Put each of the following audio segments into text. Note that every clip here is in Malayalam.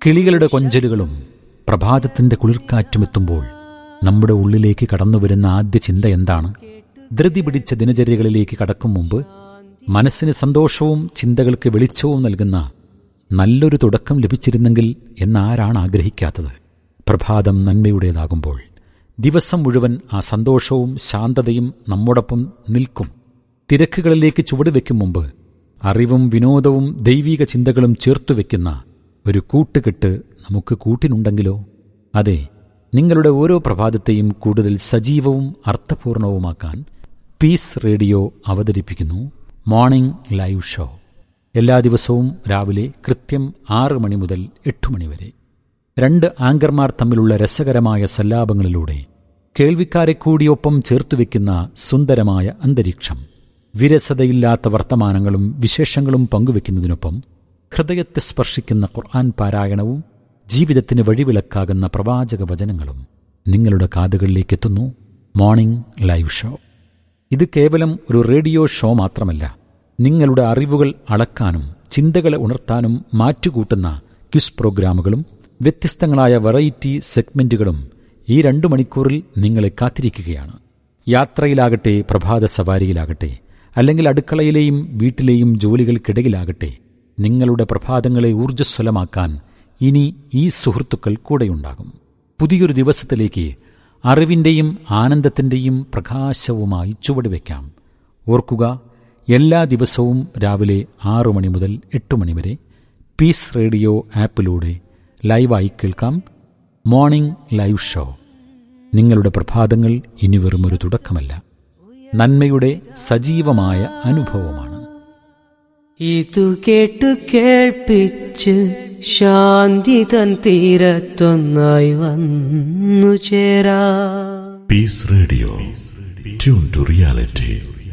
കിളികളുടെ കൊഞ്ചലുകളും പ്രഭാതത്തിന്റെ കുളിർക്കാറ്റുമെത്തുമ്പോൾ നമ്മുടെ ഉള്ളിലേക്ക് കടന്നുവരുന്ന ആദ്യ ചിന്ത എന്താണ് ധൃതി പിടിച്ച ദിനചര്യകളിലേക്ക് കടക്കും മുമ്പ് മനസ്സിന് സന്തോഷവും ചിന്തകൾക്ക് വെളിച്ചവും നൽകുന്ന നല്ലൊരു തുടക്കം ലഭിച്ചിരുന്നെങ്കിൽ എന്നാരാണ് ആഗ്രഹിക്കാത്തത് പ്രഭാതം നന്മയുടേതാകുമ്പോൾ ദിവസം മുഴുവൻ ആ സന്തോഷവും ശാന്തതയും നമ്മോടൊപ്പം നിൽക്കും തിരക്കുകളിലേക്ക് ചുവടുവെക്കും മുമ്പ് അറിവും വിനോദവും ദൈവീക ചിന്തകളും ചേർത്തുവെക്കുന്ന ഒരു കൂട്ടുകെട്ട് നമുക്ക് കൂട്ടിനുണ്ടെങ്കിലോ അതെ നിങ്ങളുടെ ഓരോ പ്രഭാതത്തെയും കൂടുതൽ സജീവവും അർത്ഥപൂർണവുമാക്കാൻ പീസ് റേഡിയോ അവതരിപ്പിക്കുന്നു മോർണിംഗ് ലൈവ് ഷോ എല്ലാ ദിവസവും രാവിലെ കൃത്യം ആറ് മണി മുതൽ എട്ട് മണി വരെ രണ്ട് ആങ്കർമാർ തമ്മിലുള്ള രസകരമായ സല്ലാപങ്ങളിലൂടെ കേൾവിക്കാരെ കൂടിയൊപ്പം ചേർത്തുവെക്കുന്ന സുന്ദരമായ അന്തരീക്ഷം വിരസതയില്ലാത്ത വർത്തമാനങ്ങളും വിശേഷങ്ങളും പങ്കുവെക്കുന്നതിനൊപ്പം ഹൃദയത്തെ സ്പർശിക്കുന്ന ഖുർആൻ പാരായണവും ജീവിതത്തിന് വഴിവിളക്കാകുന്ന പ്രവാചക വചനങ്ങളും നിങ്ങളുടെ കാതുകളിലേക്ക് എത്തുന്നു മോർണിംഗ് ലൈവ് ഷോ ഇത് കേവലം ഒരു റേഡിയോ ഷോ മാത്രമല്ല നിങ്ങളുടെ അറിവുകൾ അളക്കാനും ചിന്തകളെ ഉണർത്താനും മാറ്റുകൂട്ടുന്ന ക്വിസ് പ്രോഗ്രാമുകളും വ്യത്യസ്തങ്ങളായ വെറൈറ്റി സെഗ്മെന്റുകളും ഈ രണ്ടു മണിക്കൂറിൽ നിങ്ങളെ കാത്തിരിക്കുകയാണ് യാത്രയിലാകട്ടെ പ്രഭാത സവാരിയിലാകട്ടെ അല്ലെങ്കിൽ അടുക്കളയിലെയും വീട്ടിലെയും ജോലികൾക്കിടയിലാകട്ടെ നിങ്ങളുടെ പ്രഭാതങ്ങളെ ഊർജ്ജസ്വലമാക്കാൻ ഇനി ഈ സുഹൃത്തുക്കൾ കൂടെയുണ്ടാകും പുതിയൊരു ദിവസത്തിലേക്ക് അറിവിൻ്റെയും ആനന്ദത്തിൻ്റെയും പ്രകാശവുമായി ചുവടുവെക്കാം ഓർക്കുക എല്ലാ ദിവസവും രാവിലെ ആറു മണി മുതൽ എട്ട് മണി വരെ പീസ് റേഡിയോ ആപ്പിലൂടെ ലൈവായി കേൾക്കാം മോർണിംഗ് ലൈവ് ഷോ നിങ്ങളുടെ പ്രഭാതങ്ങൾ ഇനി വെറുമൊരു തുടക്കമല്ല നന്മയുടെ സജീവമായ അനുഭവമാണ് ഇതു കേട്ടു കേൾപ്പിച്ച് ശാന്തി തൻ തീരത്തൊന്നായി വന്നു ചേരാ Peace Radio. Tune to reality.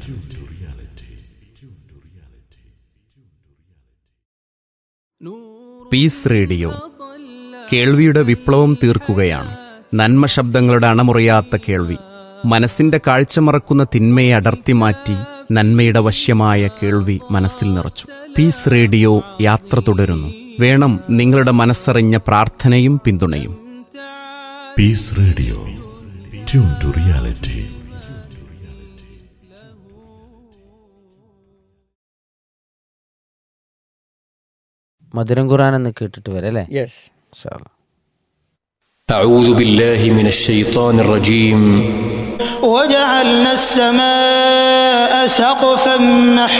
Peace Radio കേൾവിയുടെ വിപ്ലവം തീർക്കുകയാണ് നന്മ ശബ്ദങ്ങളുടെ അണമുറിയാത്ത കേൾവി മനസ്സിന്റെ കാഴ്ച മറക്കുന്ന തിന്മയെ അടർത്തി മാറ്റി നന്മയുടെ വശ്യമായ കേൾവി മനസ്സിൽ നിറച്ചു പീസ് റേഡിയോ യാത്ര തുടരുന്നു വേണം നിങ്ങളുടെ മനസ്സറിഞ്ഞ പ്രാർത്ഥനയും പിന്തുണയും Peace Radio. Tune to reality. മധുരം ഖുറാൻ എന്ന് കേട്ടിട്ട് വരെ അല്ലേ യെസ് ഇൻഷാ അല്ലാ. أعوذ بالله من الشيطان الرجيم وجعلنا السماء سقفا محفوظا